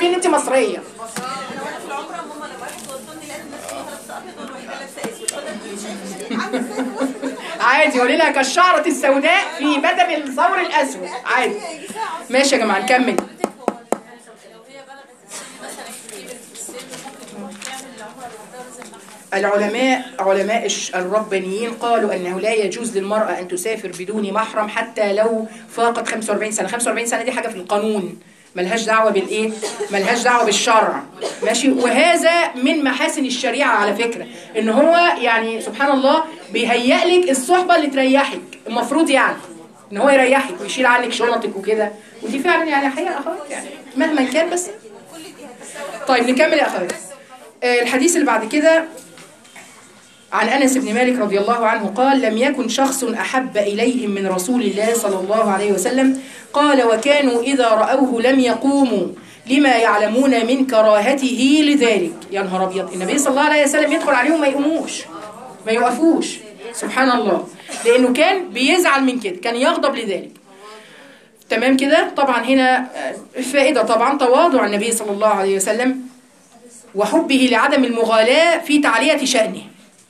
ان انت مصريه انا وانا في العمره ماما لما راحت توصلني لقيت الناس كلها لابسه ابيض والوحيده لابسه اسود فانا كنت شايفه عامله ازاي في وسط عادي قولي لها كالشعره السوداء في بدل الثور الاسود عادي يجي ساعه ماشي يا جماعه نكمل لو هي بلغت السن مثلا كبيرة في السن ممكن تروح تعمل العمرة لوحدها لازم محرم العلماء علماء الش- الربانيين قالوا انه لا يجوز للمراه ان تسافر بدون محرم حتى لو فاقت 45 سنه 45 سنه دي حاجه في القانون ملهاش دعوه بالايه ملهاش دعوه بالشرع ماشي وهذا من محاسن الشريعه على فكره ان هو يعني سبحان الله بيهيئ لك الصحبه اللي تريحك المفروض يعني ان هو يريحك ويشيل عنك شنطك وكده ودي فعلا يعني حقيقه اخوات يعني مهما كان بس طيب نكمل يا اخوات آه، الحديث اللي بعد كده عن انس بن مالك رضي الله عنه قال لم يكن شخص احب اليهم من رسول الله صلى الله عليه وسلم قال وكانوا اذا راوه لم يقوموا لما يعلمون من كراهته لذلك يا نهار ابيض النبي صلى الله عليه وسلم يدخل عليهم ما يقوموش ما يوقفوش سبحان الله لانه كان بيزعل من كده كان يغضب لذلك تمام كده طبعا هنا آه، فائده طبعا تواضع النبي صلى الله عليه وسلم وحبه لعدم المغالاة في تعلية شأنه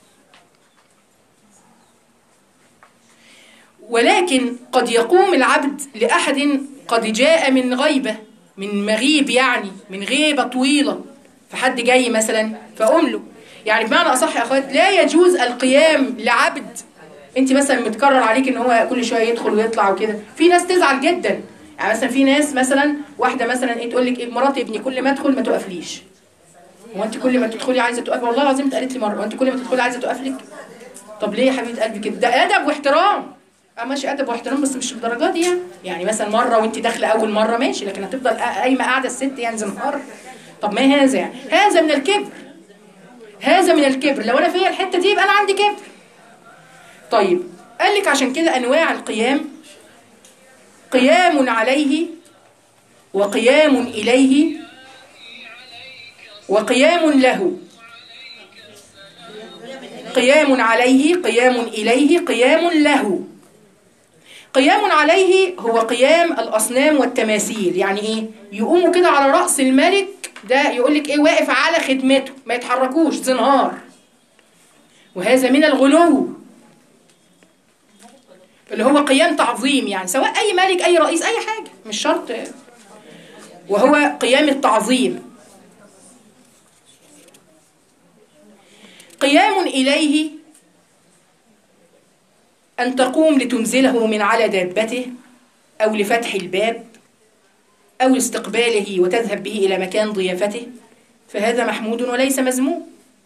ولكن قد يقوم العبد لأحد قد جاء من غيبة من مغيب يعني من غيبة طويلة فحد جاي مثلا فأقوم له يعني بمعنى أصح يا أخوات لا يجوز القيام لعبد انت مثلا متكرر عليك ان هو كل شويه يدخل ويطلع وكده في ناس تزعل جدا يعني مثلا في ناس مثلا واحده مثلا ايه تقول لك إيه مرات ابني كل ما ادخل ما تقفليش هو انت كل ما تدخلي عايزه تقفي والله العظيم اتقالت لي مره هو انت كل ما تدخلي عايزه تقفلك طب ليه يا حبيبه قلبي كده ده ادب واحترام اه ماشي ادب واحترام بس مش بالدرجات دي يعني يعني مثلا مره وانت داخله اول مره ماشي لكن هتفضل قا- قايمه قاعده الست يعني زنهار طب ما هذا يعني هذا من الكبر هذا من الكبر لو انا فيا الحته دي يبقى انا عندي كبر طيب قال لك عشان كده انواع القيام قيام عليه وقيام اليه وقيام له قيام عليه قيام إليه قيام له قيام عليه هو قيام الأصنام والتماثيل يعني إيه يقوموا كده على رأس الملك ده يقول لك إيه واقف على خدمته ما يتحركوش زنهار وهذا من الغلو اللي هو قيام تعظيم يعني سواء أي ملك أي رئيس أي حاجة مش شرط وهو قيام التعظيم قيام إليه أن تقوم لتنزله من على دابته أو لفتح الباب أو لاستقباله وتذهب به إلى مكان ضيافته فهذا محمود وليس مذموم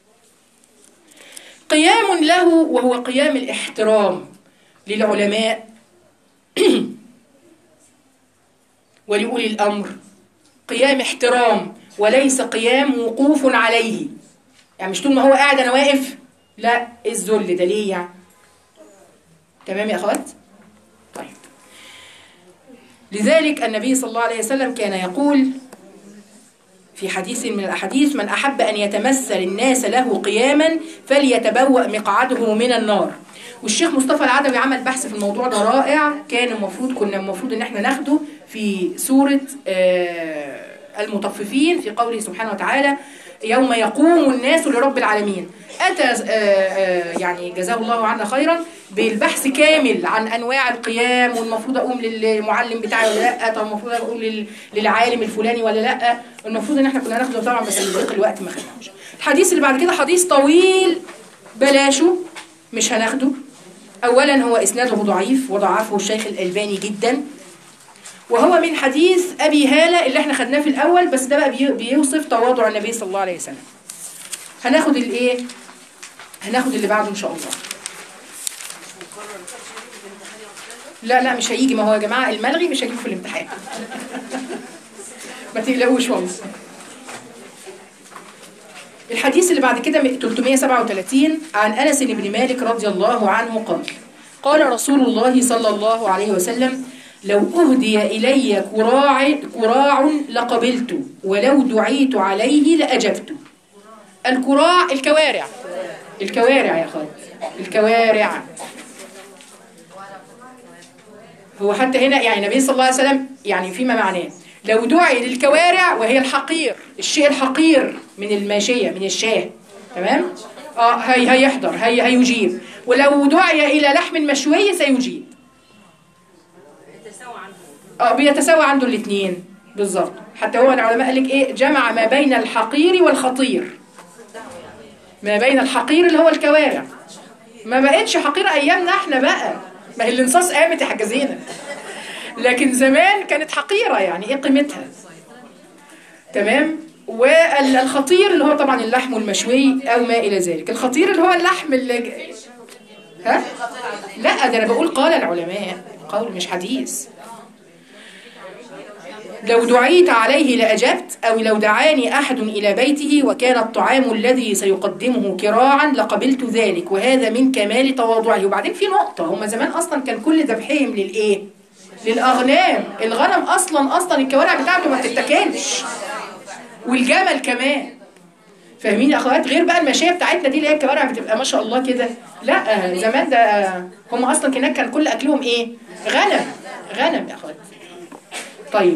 قيام له وهو قيام الاحترام للعلماء ولأولي الأمر قيام احترام وليس قيام وقوف عليه يعني مش طول ما هو قاعد انا واقف لا إيه الذل ده ليه يعني تمام يا اخوات طيب لذلك النبي صلى الله عليه وسلم كان يقول في حديث من الاحاديث من احب ان يتمثل الناس له قياما فليتبوأ مقعده من النار والشيخ مصطفى العدوي عمل بحث في الموضوع ده رائع كان المفروض كنا المفروض ان احنا ناخده في سوره آه، المطففين في قوله سبحانه وتعالى يوم يقوم الناس لرب العالمين أتى آه، آه، يعني جزاه الله عنا خيرا بالبحث كامل عن أنواع القيام والمفروض أقوم للمعلم بتاعي ولا لا طب المفروض أقوم لل- للعالم الفلاني ولا لا المفروض إن احنا كنا ناخده طبعا بس لضيق الوقت ما خدناهوش الحديث اللي بعد كده حديث طويل بلاشه مش هناخده أولا هو إسناده ضعيف وضعفه الشيخ الألباني جدا وهو من حديث أبي هالة اللي احنا خدناه في الأول بس ده بقى بي- بيوصف تواضع النبي صلى الله عليه وسلم هناخد الايه هناخد اللي بعده ان شاء الله لا لا مش هيجي ما هو يا جماعه الملغي مش هيجي في الامتحان ما تقلقوش والله الحديث اللي بعد كده من 337 عن انس بن مالك رضي الله عنه قال قال رسول الله صلى الله عليه وسلم لو أهدي إلي كراع كراع لقبلت ولو دعيت عليه لأجبت الكراع الكوارع الكوارع يا اخوات الكوارع هو حتى هنا يعني النبي صلى الله عليه وسلم يعني فيما معناه لو دعي للكوارع وهي الحقير الشيء الحقير من الماشية من الشاه تمام اه هي هيحضر هي هيجيب ولو دعي إلى لحم مشوي سيجيب اه بيتساوى عنده الاثنين بالظبط حتى هو العلماء قال لك ايه جمع ما بين الحقير والخطير ما بين الحقير اللي هو الكوارع ما بقتش حقير ايامنا احنا بقى ما هي الانصاص قامت يا حاجه زينب لكن زمان كانت حقيره يعني ايه قيمتها تمام والخطير اللي هو طبعا اللحم المشوي او ما الى ذلك الخطير اللي هو اللحم اللي ها لا ده انا بقول قال العلماء قول مش حديث لو دعيت عليه لأجبت أو لو دعاني أحد إلى بيته وكان الطعام الذي سيقدمه كراعا لقبلت ذلك وهذا من كمال تواضعه وبعدين في نقطة هم زمان أصلا كان كل ذبحهم للإيه؟ للأغنام الغنم أصلا أصلا الكوارع بتاعته ما بتتاكلش والجمل كمان فاهمين يا اخوات غير بقى الماشيه بتاعتنا دي اللي هي الكوارع بتبقى ما شاء الله كده لا زمان ده هم اصلا هناك كان كل اكلهم ايه غنم غنم يا اخوات طيب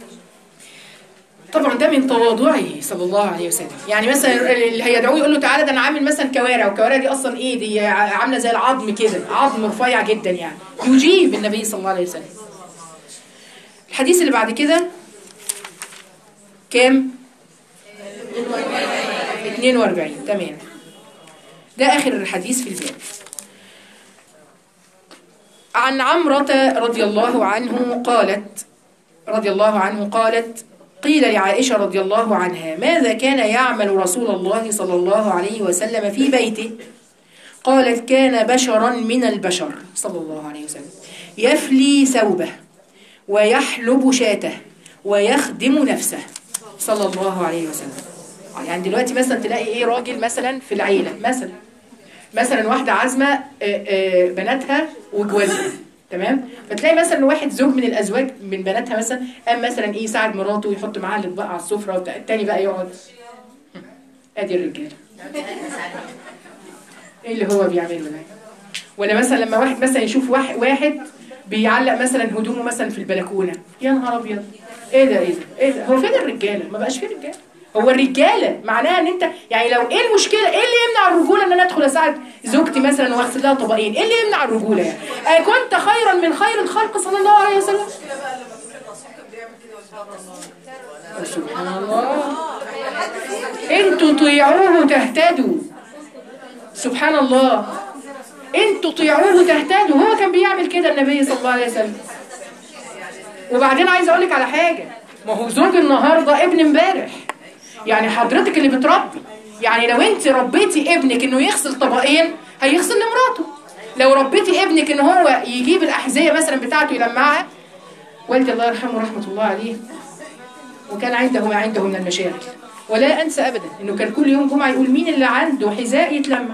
طبعا ده من تواضعه صلى الله عليه وسلم يعني مثلا اللي هيدعوه يقول له تعالى ده انا عامل مثلا كوارع والكوارع دي اصلا ايه دي عامله زي العظم كده عظم رفيع جدا يعني يجيب النبي صلى الله عليه وسلم الحديث اللي بعد كده كام 42 تمام ده اخر الحديث في الباب عن عمرة رضي الله عنه قالت رضي الله عنه قالت قيل لعائشة رضي الله عنها ماذا كان يعمل رسول الله صلى الله عليه وسلم في بيته قالت كان بشرا من البشر صلى الله عليه وسلم يفلي ثوبه ويحلب شاته ويخدم نفسه صلى الله عليه وسلم يعني دلوقتي مثلا تلاقي ايه راجل مثلا في العيلة مثلا مثلا واحدة عازمة بناتها وجوازها تمام فتلاقي مثلا واحد زوج من الازواج من بناتها مثلا قام مثلا ايه يساعد مراته ويحط معاها الاطباق على السفره والتاني بقى يقعد ادي الرجاله ايه اللي هو بيعمله ده ولا مثلا لما واحد مثلا يشوف واحد واحد بيعلق مثلا هدومه مثلا في البلكونه يا نهار ابيض ايه ده ايه ده ايه ده هو فين الرجاله ما بقاش فيه رجاله هو الرجاله معناها ان انت يعني لو ايه المشكله ايه اللي يمنع الرجوله ان انا ادخل اساعد زوجتي مثلا واغسل لها طبقين ايه اللي يمنع الرجوله يعني آه كنت خيرا من خير الخلق صلى الله عليه وسلم سبحان الله ان تطيعوه تهتدوا سبحان الله ان تطيعوه تهتدوا هو كان بيعمل كده النبي صلى الله عليه وسلم وبعدين عايز اقول لك على حاجه ما هو زوج النهارده ابن امبارح يعني حضرتك اللي بتربي يعني لو انت ربيتي ابنك انه يغسل طبقين هيغسل لمراته لو ربيتي ابنك ان هو يجيب الاحذيه مثلا بتاعته يلمعها والدي الله يرحمه رحمه الله عليه وكان عنده ما عنده من المشاكل ولا انسى ابدا انه كان كل يوم جمعه يقول مين اللي عنده حذاء يتلمع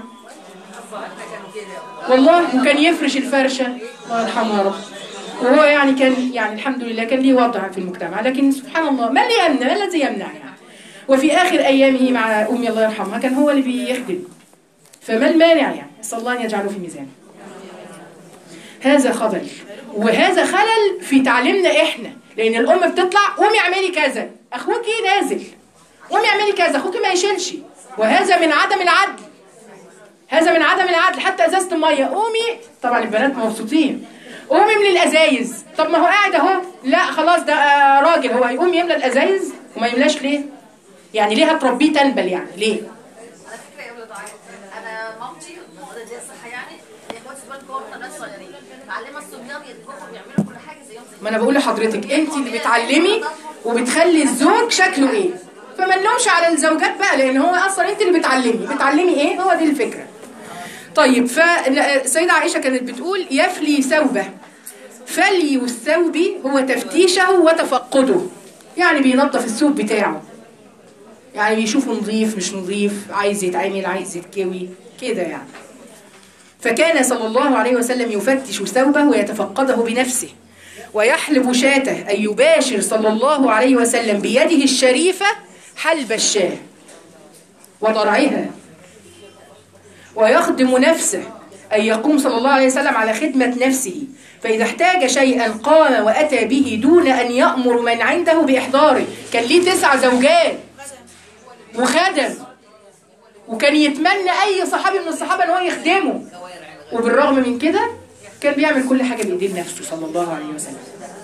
والله وكان يفرش الفرشه الله يرحمه يا رب وهو يعني كان يعني الحمد لله كان ليه وضع في المجتمع لكن سبحان الله ما اللي يمنع ما الذي يمنع يعني وفي آخر أيامه مع أمي الله يرحمها كان هو اللي بيخدم فما المانع يعني صلى الله أن يجعله في ميزانه هذا خلل وهذا خلل في تعليمنا إحنا لأن الأم بتطلع قومي اعملي كذا أخوك نازل قومي اعملي كذا أخوك ما يشيلش وهذا من عدم العدل هذا من عدم العدل حتى ازازه الميه قومي طبعا البنات مبسوطين قومي من الازايز طب ما هو قاعد اهو لا خلاص ده آه، راجل هو هيقوم يملى الازايز وما يملاش ليه يعني ليه هتربيه تنبل يعني ليه على فكره يا ولاد عايز انا مامتي الموضوع دي الصحه يعني هي اخواتي صغار كبار ناس صغيرين معلمه الصبيان يطبخوا ويعملوا كل حاجه زيهم زي ما انا بقول لحضرتك انت اللي بتعلمي وبتخلي الزوج شكله ايه فما نلومش على الزوجات بقى لان هو اصلا انت اللي بتعلمي بتعلمي ايه هو دي الفكره طيب فالسيدة عائشة كانت بتقول يفلي ثوبه فلي الثوب هو تفتيشه وتفقده يعني بينظف الثوب بتاعه يعني بيشوفه نظيف مش نظيف عايز يتعمل عايز يتكوي كده يعني فكان صلى الله عليه وسلم يفتش ثوبه ويتفقده بنفسه ويحلب شاته أي يباشر صلى الله عليه وسلم بيده الشريفة حلب الشاه وضرعها ويخدم نفسه أي يقوم صلى الله عليه وسلم على خدمة نفسه فإذا احتاج شيئا قام وأتى به دون أن يأمر من عنده بإحضاره كان ليه تسع زوجات وخدم وكان يتمنى أي صحابي من الصحابة أن هو يخدمه وبالرغم من كده كان بيعمل كل حاجة بإيدين نفسه صلى الله عليه وسلم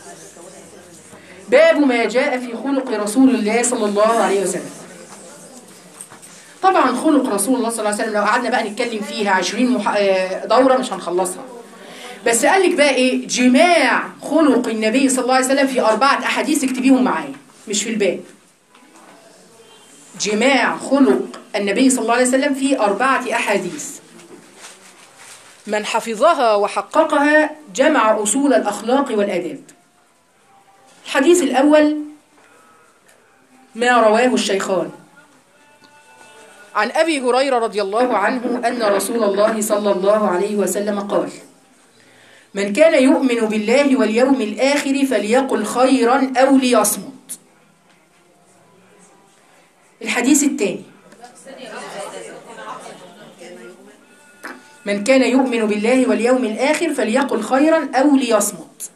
باب ما جاء في خلق رسول الله صلى الله عليه وسلم طبعا خلق رسول الله صلى الله عليه وسلم لو قعدنا بقى نتكلم فيها 20 مح... آه، دورة مش هنخلصها بس قال لك بقى ايه جماع خلق النبي صلى الله عليه وسلم في أربعة أحاديث اكتبيهم معايا مش في الباب جماع خلق النبي صلى الله عليه وسلم في أربعة أحاديث من حفظها وحققها جمع أصول الأخلاق والآداب الحديث الأول ما رواه الشيخان عن أبي هريرة رضي الله عنه أن رسول الله صلى الله عليه وسلم قال من كان يؤمن بالله واليوم الآخر فليقل خيرا أو ليصمت الحديث الثاني من كان يؤمن بالله واليوم الآخر فليقل خيرا أو ليصمت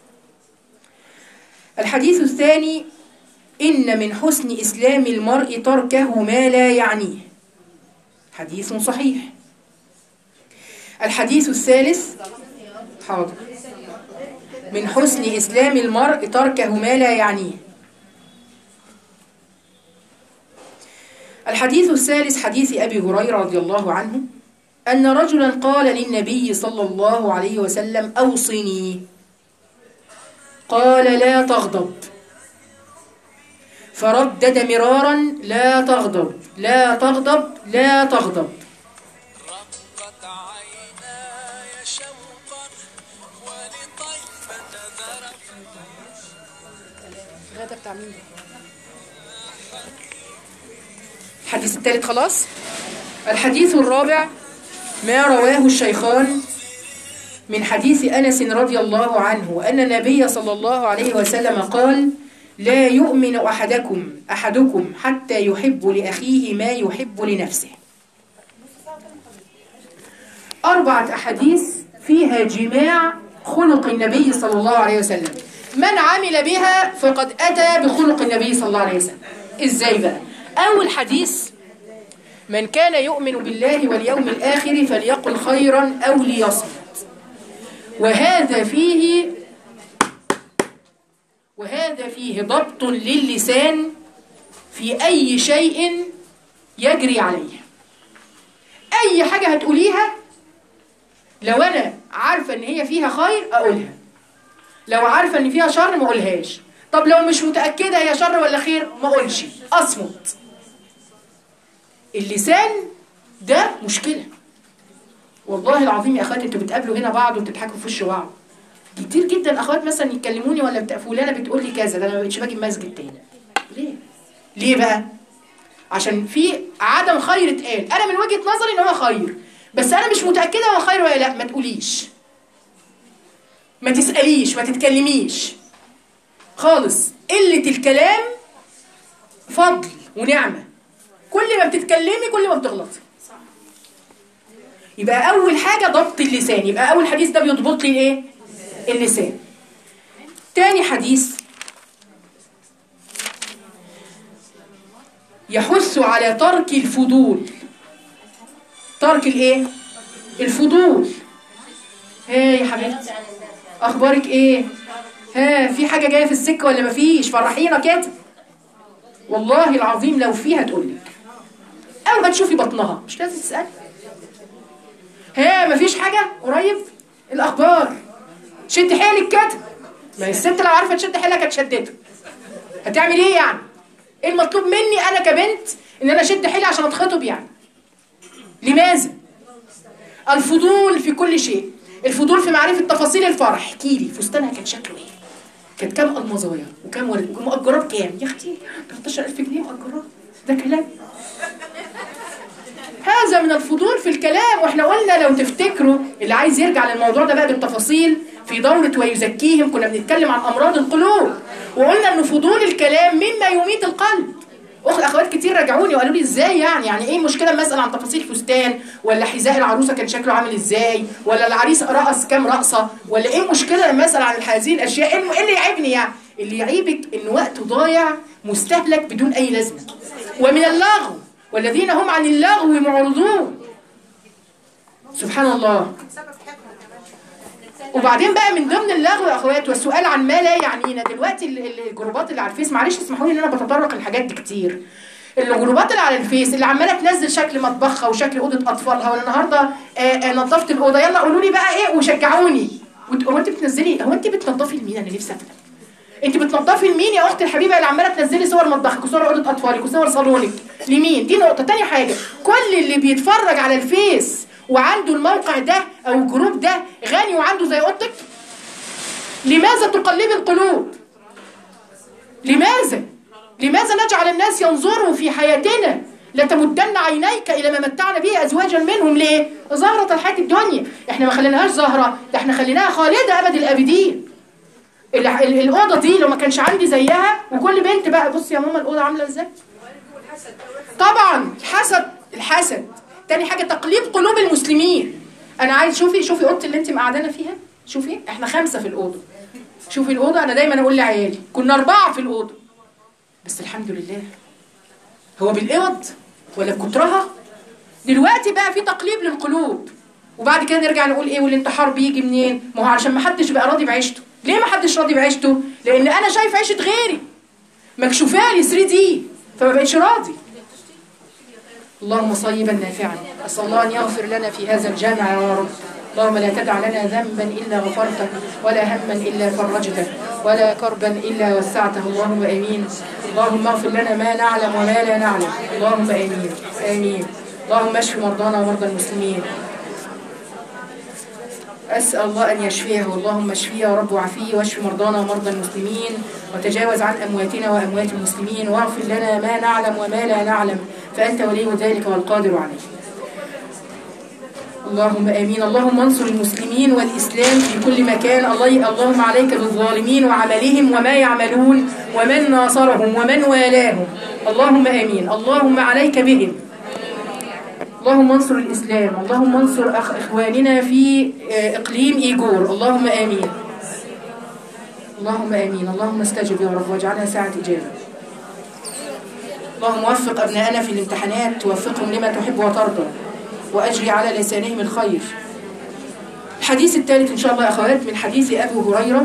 الحديث الثاني إن من حسن إسلام المرء تركه ما لا يعنيه حديث صحيح الحديث الثالث حاضر من حسن إسلام المرء تركه ما لا يعنيه الحديث الثالث حديث أبي هريرة رضي الله عنه أن رجلا قال للنبي صلى الله عليه وسلم أوصني قال لا تغضب فردد مرارا لا تغضب لا تغضب لا تغضب رقت عيناي شوقا ولطيفة ذرف هذا بتاع مين الحديث الثالث خلاص الحديث الرابع ما رواه الشيخان من حديث أنس رضي الله عنه أن النبي صلى الله عليه وسلم قال لا يؤمن أحدكم أحدكم حتى يحب لأخيه ما يحب لنفسه أربعة أحاديث فيها جماع خلق النبي صلى الله عليه وسلم من عمل بها فقد أتى بخلق النبي صلى الله عليه وسلم إزاي بقى أول حديث من كان يؤمن بالله واليوم الآخر فليقل خيرا أو ليصمت وهذا فيه وهذا فيه ضبط للسان في أي شيء يجري عليه أي حاجة هتقوليها لو أنا عارفة إن هي فيها خير أقولها لو عارفة إن فيها شر ما أقولهاش طب لو مش متأكدة هي شر ولا خير ما أقولش أصمت اللسان ده مشكلة والله العظيم يا اخواتي انتوا بتقابلوا هنا بعض وبتضحكوا في وش بعض كتير جدا اخوات مثلا يكلموني ولا بتاع فلانه بتقول لي كذا ده انا ما بقتش باجي المسجد تاني ليه ليه بقى عشان في عدم خير اتقال انا من وجهه نظري ان هو خير بس انا مش متاكده هو خير ولا لا ما تقوليش ما تساليش ما تتكلميش خالص قله الكلام فضل ونعمه كل ما بتتكلمي كل ما بتغلطي يبقى اول حاجه ضبط اللسان يبقى اول حديث ده بيضبط لي ايه اللسان تاني حديث يحث على ترك الفضول ترك الايه الفضول ها يا حبيبتي اخبارك ايه ها في حاجه جايه في السكه ولا مفيش فرحينا كده والله العظيم لو فيها تقولك او هتشوفي بطنها مش لازم تسالي ها مفيش حاجة قريب الأخبار شد حيلك كده ما هي الست لو عارفة تشد حيلها كانت شدته هتعمل ايه يعني؟ ايه المطلوب مني أنا كبنت إن أنا أشد حيلي عشان أتخطب يعني؟ لماذا؟ الفضول في كل شيء الفضول في معرفة تفاصيل الفرح احكي لي فستانها كان شكله ايه؟ كانت كام المظاهر وكام ورد ومؤجراه بكام؟ يا اختي 13000 جنيه مؤجراه ده كلام هذا من الفضول في الكلام واحنا قلنا لو تفتكروا اللي عايز يرجع للموضوع ده بقى بالتفاصيل في دورة ويزكيهم كنا بنتكلم عن أمراض القلوب وقلنا ان فضول الكلام مما يميت القلب أخ أخوات كتير راجعوني وقالوا لي ازاي يعني يعني ايه مشكله لما اسال عن تفاصيل فستان ولا حذاء العروسه كان شكله عامل ازاي ولا العريس رقص كام رقصه ولا ايه مشكله لما اسال عن هذه الاشياء ايه إيه اللي يعيبني يعني اللي يعيبك ان وقته ضايع مستهلك بدون اي لازمه ومن اللغو والذين هم عن اللغو معرضون سبحان الله وبعدين بقى من ضمن اللغو يا اخوات والسؤال عن ما لا يعنينا دلوقتي ال- ال- الجروبات اللي على الفيس معلش اسمحوا لي ان انا بتطرق الحاجات دي كتير الجروبات اللي على الفيس اللي عماله تنزل شكل مطبخها وشكل اوضه اطفالها وانا النهارده آه، آه، نظفت الاوضه يلا قولوا لي بقى ايه وشجعوني وت- هو انت بتنزلي هو انت بتنظفي لمين انا نفسي افهم انت بتنظفي لمين يا اختي الحبيبه اللي عماله تنزلي صور مطبخك وصور اوضه اطفالك وصور صالونك لمين دي نقطه تاني حاجه كل اللي بيتفرج على الفيس وعنده الموقع ده او الجروب ده غني وعنده زي اوضتك لماذا تقلبي القلوب لماذا لماذا نجعل الناس ينظروا في حياتنا لتمدن عينيك الى ما متعنا به ازواجا منهم ليه زهرة الحياة الدنيا احنا ما خليناهاش زهرة ده احنا خليناها خالدة ابد الابدين ال- ال- الاوضه دي لو ما كانش عندي زيها وكل بنت بقى بصي يا ماما الاوضه عامله ازاي طبعا الحسد الحسد تاني حاجه تقليب قلوب المسلمين انا عايز شوفي شوفي اوضتي اللي انت مقعدانه فيها شوفي احنا خمسه في الاوضه شوفي الاوضه انا دايما اقول لعيالي كنا اربعه في الاوضه بس الحمد لله هو بالاوض ولا بكترها دلوقتي بقى في تقليب للقلوب وبعد كده نرجع نقول ايه والانتحار بيجي منين ما هو علشان ما حدش بقى راضي بعيشته ليه ما حدش راضي بعيشته لان انا شايف عيشه غيري مكشوفه لي 3 دي فما بقتش راضي اللهم صيبا نافعا اسال الله ان يغفر لنا في هذا الجامع يا رب اللهم لا تدع لنا ذنبا الا غفرته ولا هما الا فرجته ولا كربا الا وسعته اللهم امين اللهم اغفر لنا ما نعلم وما لا نعلم اللهم امين امين اللهم اشف مرضانا ومرضى المسلمين أسأل الله أن يشفيه اللهم اشفيه يا رب وعافيه واشف مرضانا ومرضى المسلمين وتجاوز عن أمواتنا وأموات المسلمين واغفر لنا ما نعلم وما لا نعلم فأنت ولي ذلك والقادر عليه اللهم آمين اللهم انصر المسلمين والإسلام في كل مكان الله اللهم عليك بالظالمين وعملهم وما يعملون ومن ناصرهم ومن والاهم اللهم آمين اللهم عليك بهم اللهم انصر الإسلام اللهم انصر أخ إخواننا في آه، إقليم إيجور اللهم آمين اللهم آمين اللهم استجب يا رب واجعلها ساعة إجابة اللهم وفق أبنائنا في الامتحانات ووفقهم لما تحب وترضى وأجري على لسانهم الخير الحديث الثالث إن شاء الله يا أخوات من حديث أبي هريرة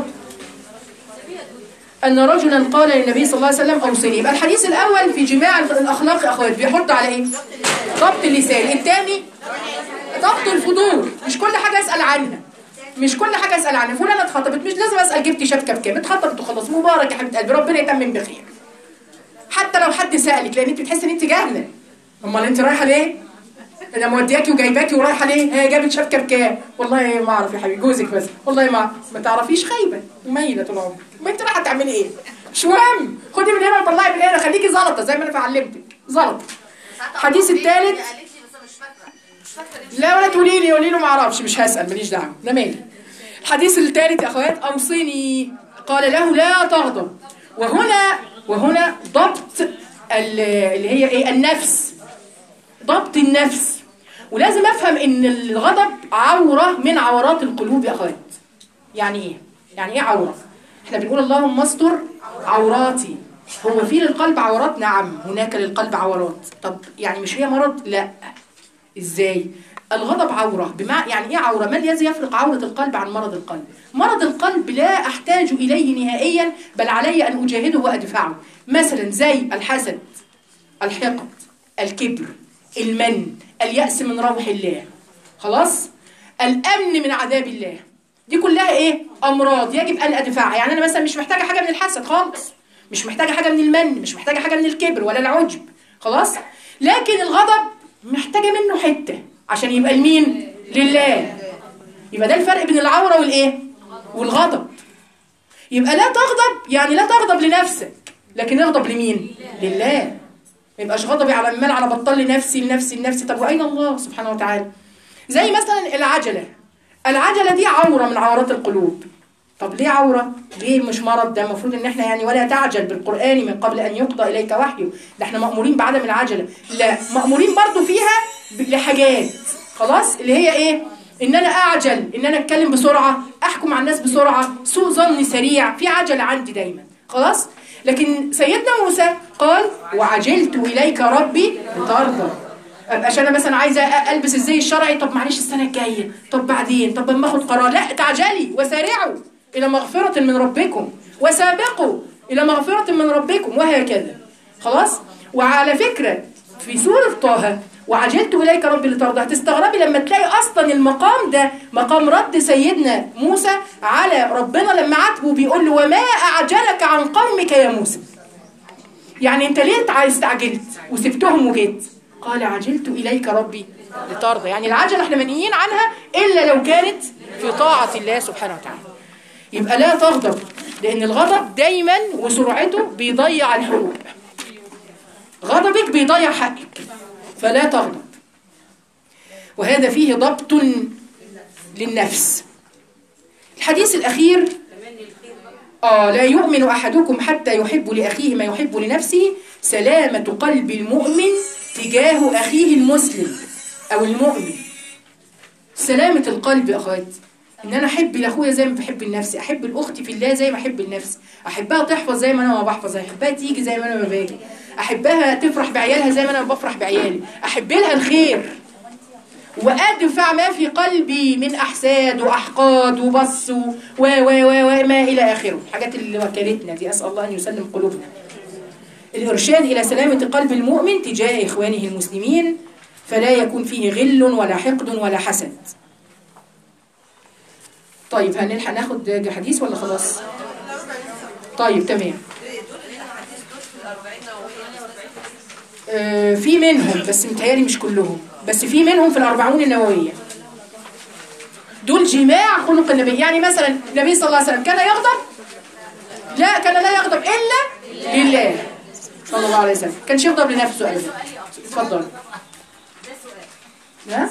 أن رجلا قال للنبي صلى الله عليه وسلم أوصني يبقى الحديث الأول في جماع الأخلاق يا أخوات بيحط على إيه؟ ضبط اللسان الثاني ضبط الفضول مش كل حاجة أسأل عنها مش كل حاجة أسأل عنها فلانة اتخطبت مش لازم أسأل جبتي شبكة بكام اتخطبت وخلاص مبارك يا حبيبة قلبي ربنا يتمم بخير حتى لو حد سألك لأن أنت بتحسي إن أنت جاهلة أمال أنت رايحة ليه؟ انا مودياكي وجايباكي ورايحه ليه؟ هي جابت شبكه بكام؟ والله ما اعرف يا حبيبي جوزك بس والله ما ما تعرفيش خايبه مميله طول عمرك ما انت رايحه تعملي ايه؟ مش مهم خدي من هنا وطلعي من هنا خليكي زلطه زي ما انا علمتك زلطه الحديث الثالث قالت لي بس أنا مش فاكره مش فاكره لا ولا تقولي لي قولي له ما اعرفش مش هسال ماليش دعوه انا مالي الحديث الثالث يا اخوات اوصني قال له لا تغضب وهنا وهنا ضبط ال- اللي هي ايه النفس ضبط النفس ولازم افهم ان الغضب عوره من عورات القلوب يا اخوات يعني ايه يعني ايه عوره احنا بنقول اللهم استر عوراتي هو في للقلب عورات نعم هناك للقلب عورات طب يعني مش هي مرض لا ازاي الغضب عورة بمعنى يعني ايه عورة ما الذي يفرق عورة القلب عن مرض القلب مرض القلب لا احتاج اليه نهائيا بل علي ان اجاهده وادفعه مثلا زي الحسد الحقد الكبر المن اليأس من روح الله خلاص الامن من عذاب الله دي كلها ايه امراض يجب ان ادفعها يعني انا مثلا مش محتاجه حاجه من الحسد خالص مش محتاجه حاجه من المن مش محتاجه حاجه من الكبر ولا العجب خلاص لكن الغضب محتاجه منه حته عشان يبقى لمين لله يبقى ده الفرق بين العوره والايه والغضب يبقى لا تغضب يعني لا تغضب لنفسك لكن اغضب لمين لله ما يبقاش غضبي على المال على بطل لنفسي لنفسي لنفسي طب واين الله سبحانه وتعالى زي مثلا العجله العجله دي عوره من عورات القلوب طب ليه عورة؟ ليه مش مرض؟ ده المفروض ان احنا يعني ولا تعجل بالقرآن من قبل ان يقضى اليك وحيه، ده احنا مأمورين بعدم العجلة، لا مأمورين برضو فيها ب- لحاجات خلاص اللي هي ايه؟ ان انا اعجل، ان انا اتكلم بسرعة، احكم على الناس بسرعة، سوء ظني سريع، في عجلة عندي دايما، خلاص؟ لكن سيدنا موسى قال وعجلت اليك ربي لترضى ابقاش انا مثلا عايزه أ- البس الزي الشرعي طب معلش السنه الجايه طب بعدين طب اما اخد قرار لا تعجلي وسارعوا الى مغفره من ربكم وسابقوا الى مغفره من ربكم وهكذا خلاص وعلى فكره في سوره طه وعجلت اليك ربي لترضى هتستغربي لما تلاقي اصلا المقام ده مقام رد سيدنا موسى على ربنا لما عاتبه بيقول له وما اعجلك عن قومك يا موسى يعني انت ليه تع- استعجلت وسبتهم وجيت قال عجلت اليك ربي لترضى يعني العجله احنا منهيين عنها الا لو كانت في طاعه الله سبحانه وتعالى يبقى لا تغضب لان الغضب دايما وسرعته بيضيع الحقوق غضبك بيضيع حقك فلا تغضب وهذا فيه ضبط للنفس الحديث الاخير آه لا يؤمن أحدكم حتى يحب لأخيه ما يحب لنفسه سلامة قلب المؤمن تجاه أخيه المسلم أو المؤمن سلامة القلب يا أخوات إن أنا أحب لأخويا زي ما بحب لنفسي أحب الأخت في الله زي ما أحب لنفسي أحبها تحفظ زي ما أنا ما بحفظ أحبها تيجي زي ما أنا ما باجي أحبها تفرح بعيالها زي ما أنا بفرح بعيالي أحب لها الخير وأدفع ما في قلبي من أحساد وأحقاد وبص و و و و وما إلى آخره الحاجات اللي وكلتنا دي أسأل الله أن يسلم قلوبنا الإرشاد إلى سلامة قلب المؤمن تجاه إخوانه المسلمين فلا يكون فيه غل ولا حقد ولا حسد طيب هنلحق ناخد حديث ولا خلاص طيب تمام آه، في منهم بس متهيألي مش كلهم بس في منهم في الأربعون النووية دول جماع خلق النبي يعني مثلا النبي صلى الله عليه وسلم كان يغضب لا كان لا يغضب إلا لله صلى الله عليه وسلم كانش يغضب لنفسه أبدا اتفضل ها؟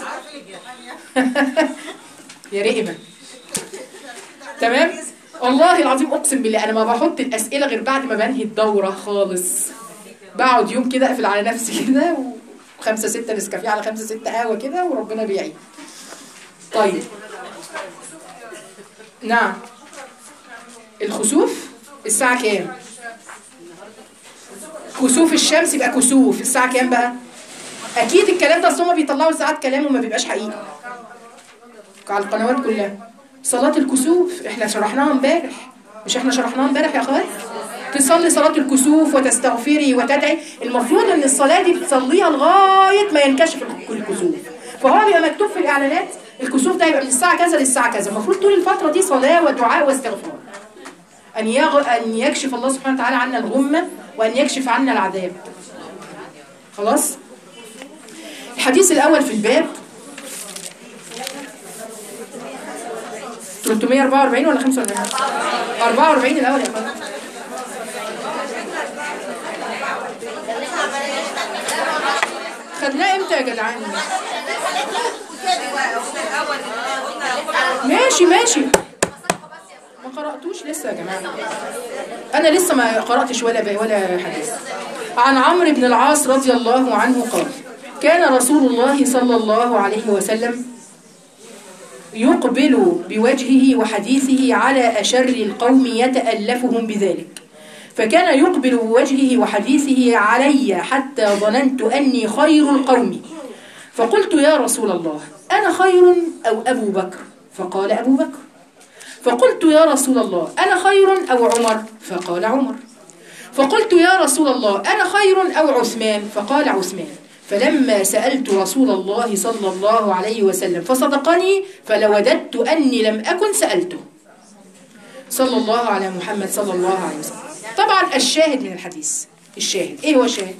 يا رئمة تمام والله العظيم اقسم بالله انا ما بحط الاسئله غير بعد ما بنهي الدوره خالص بقعد يوم كده اقفل على نفسي كده وخمسة ستة نسكافيه على خمسة ستة قهوة كده وربنا بيعين طيب نعم الخسوف الساعة كام كسوف الشمس يبقى كسوف الساعة كام بقى أكيد الكلام ده أصل هما بيطلعوا ساعات كلام وما بيبقاش حقيقي على القنوات كلها صلاة الكسوف احنا شرحناها امبارح مش احنا شرحناها امبارح يا اخوات تصلي صلاة الكسوف وتستغفري وتدعي المفروض ان الصلاة دي تصليها لغاية ما ينكشف الكسوف فهو بيبقى مكتوب في الاعلانات الكسوف ده يبقى من الساعة كذا للساعة كذا المفروض طول الفترة دي صلاة ودعاء واستغفار أن يغ... أن يكشف الله سبحانه وتعالى عنا الغمة وأن يكشف عنا العذاب خلاص الحديث الأول في الباب 344 ولا 45 44 الأول يا فندم خدناه امتى يا جدعان ماشي ماشي ما قرأتوش لسه يا جماعة أنا لسه ما قرأتش ولا ب- ولا حديث عن عمرو بن العاص رضي الله عنه قال كان رسول الله صلى الله عليه وسلم يقبل بوجهه وحديثه على أشر القوم يتألفهم بذلك فكان يقبل بوجهه وحديثه علي حتى ظننت أني خير القوم فقلت يا رسول الله أنا خير أو أبو بكر فقال أبو بكر فقلت يا رسول الله أنا خير أو عمر فقال عمر فقلت يا رسول الله أنا خير أو عثمان فقال عثمان فلما سألت رسول الله صلى الله عليه وسلم فصدقني فلوددت أني لم أكن سألته صلى الله على محمد صلى الله عليه وسلم طبعا الشاهد من الحديث الشاهد ايه هو الشاهد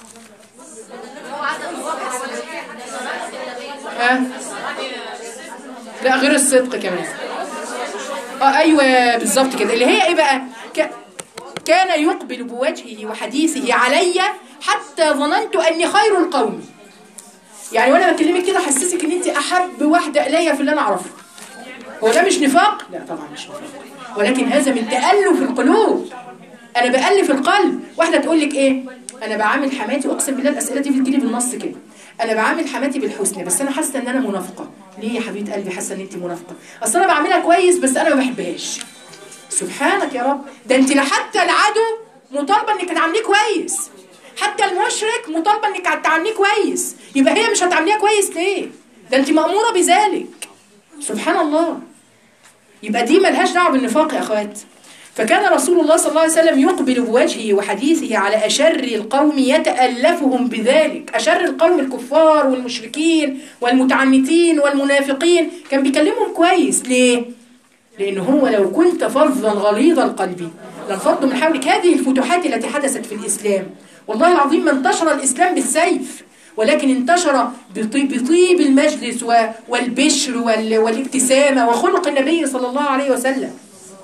ها لا غير الصدق كمان اه ايوه بالظبط كده اللي هي ايه بقى ك... كان يقبل بوجهه وحديثه علي حتى ظننت اني خير القوم يعني وانا بكلمك كده حسسك ان انت احب واحده الي في اللي انا اعرفه هو ده مش نفاق لا طبعا مش نفاق ولكن هذا من تألف القلوب انا بألف القلب واحده تقول لك ايه انا بعامل حماتي واقسم بالله الاسئله دي بتجيلي بالنص كده انا بعامل حماتي بالحسنى بس انا حاسه ان انا منافقه ليه يا حبيبه قلبي حاسه ان انت منافقه اصل انا بعملها كويس بس انا ما بحبهاش سبحانك يا رب ده انت حتى العدو مطالبه انك تعامليه كويس حتى المشرك مطالبه انك تعامليه كويس يبقى هي مش هتعامليها كويس ليه ده انت ماموره بذلك سبحان الله يبقى دي ملهاش دعوه بالنفاق يا اخوات فكان رسول الله صلى الله عليه وسلم يقبل بوجهه وحديثه على أشر القوم يتألفهم بذلك أشر القوم الكفار والمشركين والمتعنتين والمنافقين كان بيكلمهم كويس ليه؟ لأن هو لو كنت فظا غليظ القلب لانفضوا من حولك هذه الفتوحات التي حدثت في الإسلام والله العظيم ما انتشر الإسلام بالسيف ولكن انتشر بطيب, بطيب المجلس و- والبشر وال- والابتسامة وخلق النبي صلى الله عليه وسلم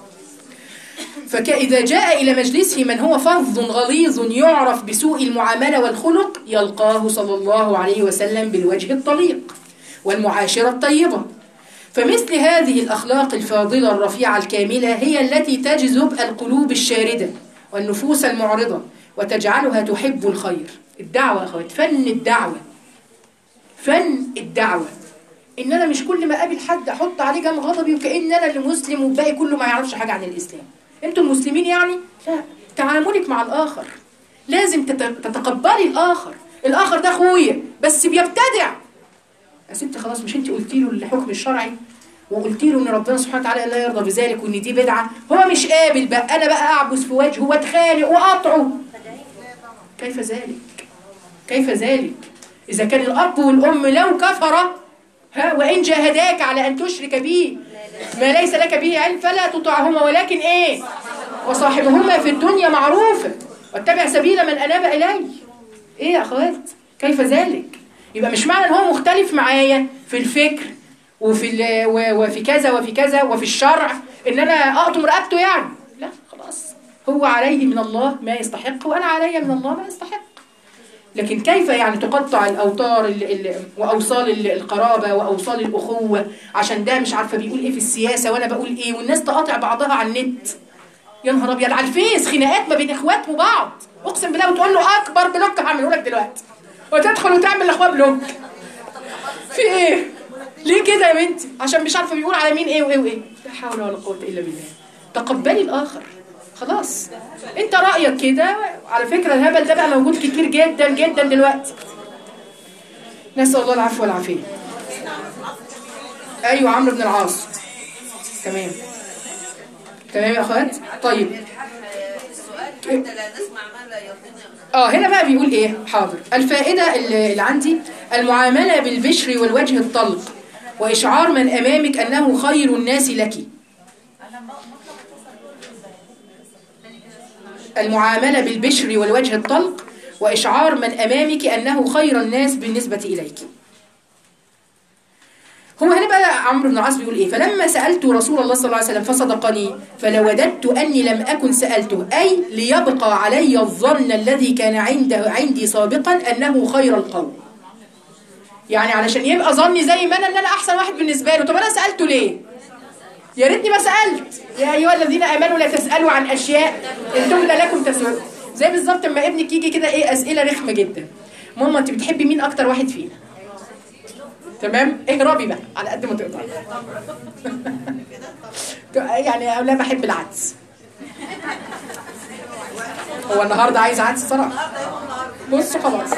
فإذا جاء إلى مجلسه من هو فظ غليظ يعرف بسوء المعاملة والخلق يلقاه صلى الله عليه وسلم بالوجه الطليق والمعاشرة الطيبة فمثل هذه الأخلاق الفاضلة الرفيعة الكاملة هي التي تجذب القلوب الشاردة والنفوس المعرضة وتجعلها تحب الخير الدعوة يا أخوات فن الدعوة فن الدعوة إن أنا مش كل ما أقابل حد أحط عليه جام غضبي وكأن أنا اللي مسلم والباقي كله ما يعرفش حاجة عن الإسلام أنتم المسلمين يعني؟ لا تعاملك مع الآخر لازم تت- تتقبلي الآخر الآخر ده أخويا بس بيبتدع يا ست خلاص مش انت قلتي له الحكم الشرعي وقلتي له ان ربنا سبحانه وتعالى لا يرضى بذلك وان دي بدعه هو مش قابل بقى انا بقى اعبس في وجهه واتخانق واقطعه كيف ذلك كيف ذلك اذا كان الاب والام لو كفرا ها وان جاهداك على ان تشرك بي ما ليس لك به علم فلا تطعهما ولكن ايه وصاحبهما في الدنيا معروفه واتبع سبيل من اناب الي ايه يا اخوات كيف ذلك يبقى مش معنى ان هو مختلف معايا في الفكر وفي ال- و- وفي كذا وفي كذا وفي الشرع ان انا اقطم رقبته يعني لا خلاص هو عليه من الله ما يستحق وانا علي من الله ما يستحق لكن كيف يعني تقطع الاوتار ال ال واوصال ال- القرابه واوصال الاخوه عشان ده مش عارفه بيقول ايه في السياسه وانا بقول ايه والناس تقاطع بعضها على النت يا نهار ابيض على الفيس خناقات ما بين اخوات وبعض اقسم بالله وتقول له اكبر بلوك هعمله لك دلوقتي وتدخل وتعمل لاخوها بلوك في ايه ليه كده يا بنتي عشان مش عارفه بيقول على مين ايه وايه وايه لا حول ولا قوه الا بالله تقبلي الاخر خلاص انت رايك كده على فكره الهبل ده بقى موجود كتير جدا جدا دلوقتي نسال الله العفو والعافيه ايوه عمرو بن العاص تمام تمام يا اخوات طيب السؤال حتى لا نسمع ما لا يرضينا اه هنا بقى بيقول ايه حاضر الفائدة اللي اللي عندي المعاملة بالبشر والوجه الطلق وإشعار من أمامك أنه خير الناس لك المعاملة بالبشر والوجه الطلق وإشعار من أمامك أنه خير الناس بالنسبة إليك هو هنا بقى عمرو بن العاص بيقول ايه فلما سألت رسول الله صلى الله عليه وسلم فصدقني فلوددت أني لم أكن سألته أي ليبقى علي الظن الذي كان عنده عندي سابقا أنه خير القوم يعني علشان يبقى ظني زي ما انا ان انا احسن واحد بالنسبه له طب انا سالته ليه يا ريتني ما سالت يا ايها الذين امنوا لا تسالوا عن اشياء ان تبدى لكم تسؤال زي بالظبط اما ابنك يجي كده ايه اسئله رخمه جدا ماما انت بتحبي مين اكتر واحد فينا تمام اهربي بقى على قد ما تقدر يعني اقول لها بحب العدس هو النهارده عايز عدس صراحه بص خلاص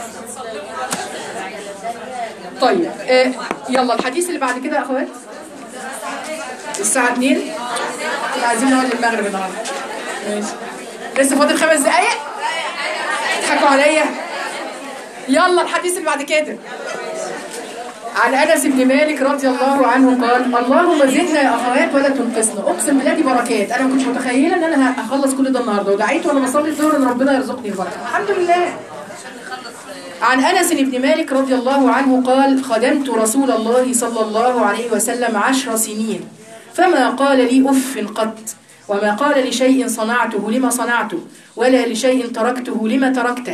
طيب آه يلا الحديث اللي بعد كده يا اخوات الساعة 2 كنا عايزين نقعد المغرب النهارده ماشي لسه فاضل خمس دقايق تضحكوا عليا يلا الحديث اللي بعد كده عن انس بن مالك رضي الله عنه قال اللهم زدنا يا اخوات ولا تنقصنا اقسم بالله دي بركات انا ما كنتش متخيله ان انا هخلص كل ده النهارده ودعيت وانا بصلي الظهر ان ربنا يرزقني البركه الحمد لله عن انس بن مالك رضي الله عنه قال خدمت رسول الله صلى الله عليه وسلم عشر سنين فما قال لي اف قط وما قال لشيء صنعته لما صنعته ولا لشيء تركته لما تركته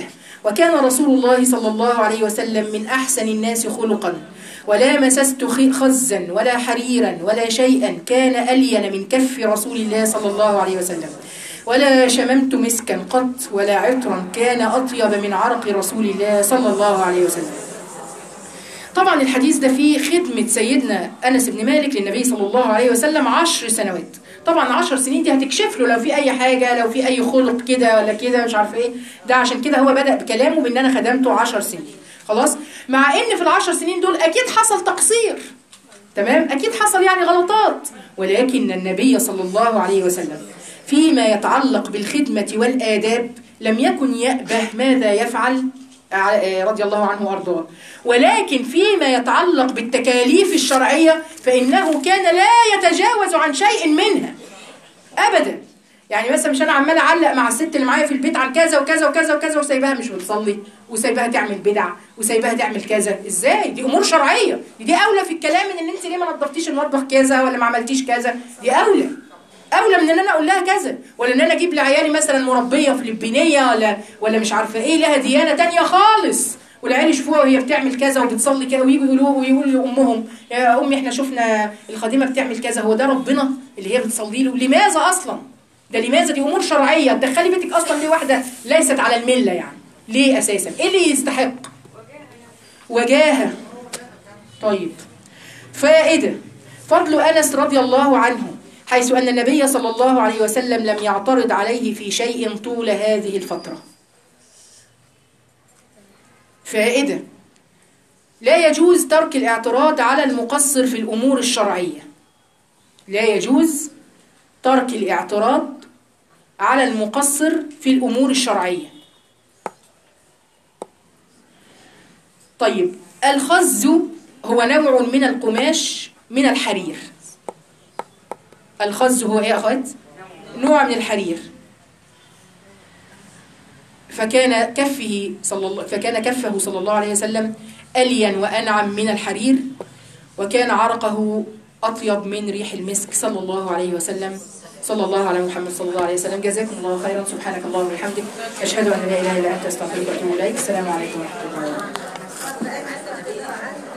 وكان رسول الله صلى الله عليه وسلم من أحسن الناس خلقا ولا مسست خ- خزا ولا حريرا ولا شيئا كان ألين من كف رسول الله صلى الله عليه وسلم ولا شممت مسكا قط ولا عطرا كان أطيب من عرق رسول الله صلى الله عليه وسلم طبعا الحديث ده فيه خدمة سيدنا أنس بن مالك للنبي صلى الله عليه وسلم عشر سنوات طبعا عشر سنين دي هتكشف له لو في أي حاجة لو في أي خلق كده ولا كده مش عارفة إيه ده عشان كده هو بدأ بكلامه بأن أنا خدمته عشر سنين خلاص مع إن في العشر سنين دول أكيد حصل تقصير تمام أكيد حصل يعني غلطات ولكن النبي صلى الله عليه وسلم فيما يتعلق بالخدمة والآداب لم يكن يأبه ماذا يفعل ع- رضي الله عنه وأرضاه ولكن فيما يتعلق بالتكاليف الشرعية فإنه كان لا يتجاوز عن شيء منها أبدا يعني مثلا مش انا عمال اعلق مع الست اللي معايا في البيت عن كذا وكذا وكذا وكذا وسايباها مش بتصلي وسايباها تعمل بدع وسايباها تعمل كذا ازاي دي امور شرعيه دي اولى في الكلام من ان انت ليه ما نظفتيش المطبخ كذا ولا ما عملتيش كذا دي اولى اولى من ان انا اقول لها كذا ولا ان انا اجيب لعيالي مثلا مربيه فلبينيه ولا ولا مش عارفه ايه لها ديانه تانية خالص والعيال يشوفوها وهي بتعمل كذا وبتصلي كذا ويجوا يقولوا ويقولوا لامهم يا امي احنا شفنا الخادمه بتعمل كذا هو ده ربنا اللي هي بتصلي له لماذا اصلا ده لماذا دي امور شرعيه تدخلي بيتك اصلا ليه واحده ليست على المله يعني ليه اساسا ايه اللي يستحق وجاهه طيب فائده فضل انس رضي الله عنه حيث ان النبي صلى الله عليه وسلم لم يعترض عليه في شيء طول هذه الفتره فائده لا يجوز ترك الاعتراض على المقصر في الامور الشرعيه لا يجوز ترك الاعتراض على المقصر في الأمور الشرعية طيب الخز هو نوع من القماش من الحرير الخز هو ايه يا اخوات نوع من الحرير فكان كفه صلى الله فكان كفه صلى الله عليه وسلم ألين وأنعم من الحرير وكان عرقه أطيب من ريح المسك صلى الله عليه وسلم صلى الله على محمد صلى الله عليه وسلم جزاكم الله خيرا سبحانك اللهم وبحمدك أشهد أن لا إله إلا أنت أستغفرك وأتوب إليك السلام عليكم ورحمة الله وبركاته